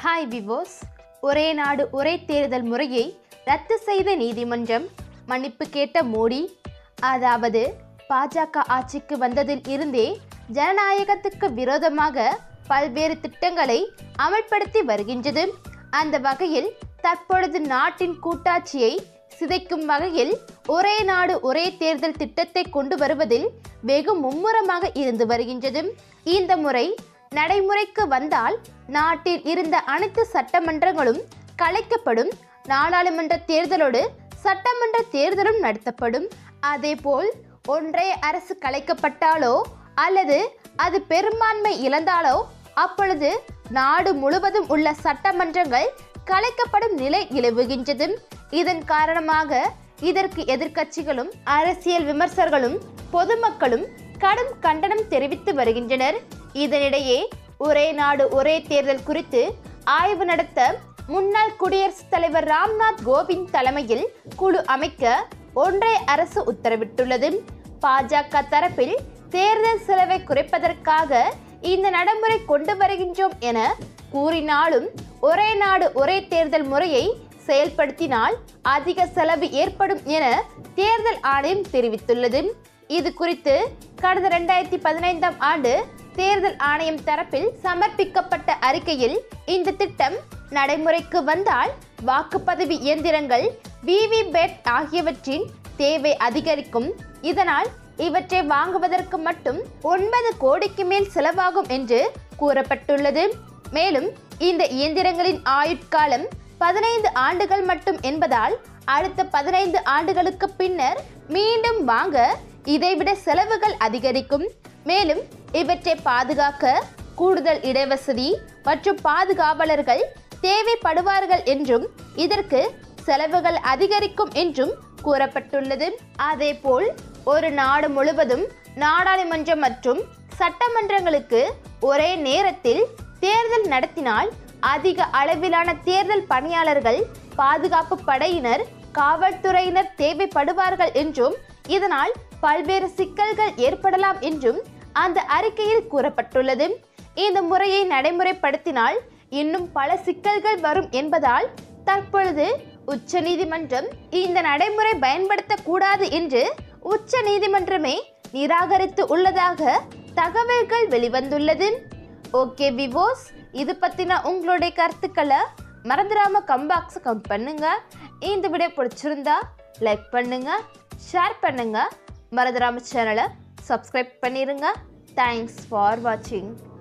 hi விவோஸ் ஒரே நாடு ஒரே தேர்தல் முறையை ரத்து செய்த நீதிமன்றம் மன்னிப்பு கேட்ட மோடி அதாவது பாஜக ஆட்சிக்கு வந்ததில் இருந்தே ஜனநாயகத்துக்கு விரோதமாக பல்வேறு திட்டங்களை அமல்படுத்தி வருகின்றது அந்த வகையில் தற்பொழுது நாட்டின் கூட்டாட்சியை சிதைக்கும் வகையில் ஒரே நாடு ஒரே தேர்தல் திட்டத்தை கொண்டு வருவதில் வெகு மும்முரமாக இருந்து வருகின்றது இந்த முறை நடைமுறைக்கு வந்தால் நாட்டில் இருந்த அனைத்து சட்டமன்றங்களும் கலைக்கப்படும் நாடாளுமன்ற தேர்தலோடு சட்டமன்ற தேர்தலும் நடத்தப்படும் அதேபோல் ஒன்றைய அரசு கலைக்கப்பட்டாலோ அல்லது அது பெரும்பான்மை இழந்தாலோ அப்பொழுது நாடு முழுவதும் உள்ள சட்டமன்றங்கள் கலைக்கப்படும் நிலை நிலவுகின்றது இதன் காரணமாக இதற்கு எதிர்க்கட்சிகளும் அரசியல் விமர்சகர்களும் பொதுமக்களும் கடும் கண்டனம் தெரிவித்து வருகின்றனர் இதனிடையே ஒரே நாடு ஒரே தேர்தல் குறித்து ஆய்வு நடத்த முன்னாள் குடியரசுத் தலைவர் ராம்நாத் கோவிந்த் தலைமையில் குழு அமைக்க ஒன்றிய அரசு உத்தரவிட்டுள்ளது பாஜக தரப்பில் தேர்தல் செலவை குறைப்பதற்காக இந்த நடைமுறை கொண்டு வருகின்றோம் என கூறினாலும் ஒரே நாடு ஒரே தேர்தல் முறையை செயல்படுத்தினால் அதிக செலவு ஏற்படும் என தேர்தல் ஆணையம் தெரிவித்துள்ளது இது குறித்து கடந்த ரெண்டாயிரத்தி பதினைந்தாம் ஆண்டு தேர்தல் ஆணையம் தரப்பில் சமர்ப்பிக்கப்பட்ட அறிக்கையில் இந்த திட்டம் நடைமுறைக்கு வந்தால் வாக்குப்பதிவு இயந்திரங்கள் விவிபேட் ஆகியவற்றின் தேவை அதிகரிக்கும் இதனால் இவற்றை வாங்குவதற்கு மட்டும் ஒன்பது கோடிக்கு மேல் செலவாகும் என்று கூறப்பட்டுள்ளது மேலும் இந்த இயந்திரங்களின் ஆயுட்காலம் பதினைந்து ஆண்டுகள் மட்டும் என்பதால் அடுத்த பதினைந்து ஆண்டுகளுக்கு பின்னர் மீண்டும் வாங்க இதைவிட செலவுகள் அதிகரிக்கும் மேலும் இவற்றை பாதுகாக்க கூடுதல் இடவசதி மற்றும் பாதுகாவலர்கள் தேவைப்படுவார்கள் என்றும் இதற்கு செலவுகள் அதிகரிக்கும் என்றும் கூறப்பட்டுள்ளது அதேபோல் ஒரு நாடு முழுவதும் நாடாளுமன்றம் மற்றும் சட்டமன்றங்களுக்கு ஒரே நேரத்தில் தேர்தல் நடத்தினால் அதிக அளவிலான தேர்தல் பணியாளர்கள் பாதுகாப்பு படையினர் காவல்துறையினர் தேவைப்படுவார்கள் என்றும் இதனால் பல்வேறு சிக்கல்கள் ஏற்படலாம் என்றும் அந்த அறிக்கையில் கூறப்பட்டுள்ளது இந்த முறையை நடைமுறைப்படுத்தினால் இன்னும் பல சிக்கல்கள் வரும் என்பதால் தற்பொழுது உச்ச நீதிமன்றம் இந்த நடைமுறை பயன்படுத்தக்கூடாது என்று உச்ச நீதிமன்றமே நிராகரித்து உள்ளதாக தகவல்கள் வெளிவந்துள்ளது ஓகே விவோஸ் இது பற்றின உங்களுடைய கருத்துக்களை மறந்துடாம கம்பாக்ஸ் கவுண்ட் பண்ணுங்க இந்த வீடியோ பிடிச்சிருந்தா லைக் பண்ணுங்க ஷேர் பண்ணுங்க மறந்துடாம சேனலை சப்ஸ்கிரைப் பண்ணிடுங்க தேங்க்ஸ் ஃபார் வாட்சிங்